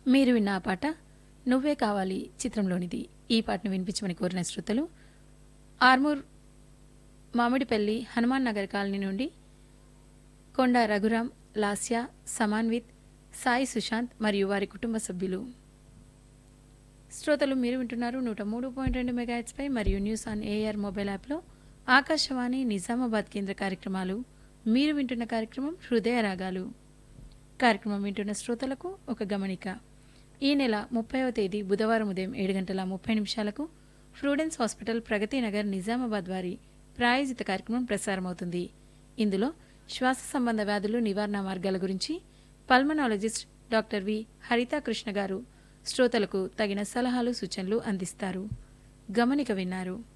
మీరు విన్న ఆ పాట నువ్వే కావాలి చిత్రంలోనిది ఈ పాటను వినిపించమని కోరిన శ్రోతలు ఆర్మూర్ మామిడిపల్లి హనుమాన్ నగర్ కాలనీ నుండి కొండ రఘురాం లాస్య సమాన్విత్ సాయి సుశాంత్ మరియు వారి కుటుంబ సభ్యులు శ్రోతలు మీరు వింటున్నారు నూట మూడు పాయింట్ రెండు మెగాహెట్స్పై మరియు న్యూస్ ఆన్ ఏఆర్ మొబైల్ యాప్లో ఆకాశవాణి నిజామాబాద్ కేంద్ర కార్యక్రమాలు మీరు వింటున్న కార్యక్రమం హృదయ రాగాలు కార్యక్రమం వింటున్న శ్రోతలకు ఒక గమనిక ఈ నెల ముప్పైవ తేదీ బుధవారం ఉదయం ఏడు గంటల ముప్పై నిమిషాలకు ఫ్రూడెన్స్ హాస్పిటల్ ప్రగతి నగర్ నిజామాబాద్ వారి ప్రాయోజిత కార్యక్రమం ప్రసారమవుతుంది ఇందులో శ్వాస సంబంధ వ్యాధులు నివారణ మార్గాల గురించి pulmonologist doctor V Haritha Krishna garu శ్రోతలకు తగిన సలహాలు సూచనలు అందిస్తారు గమనిక విన్నారు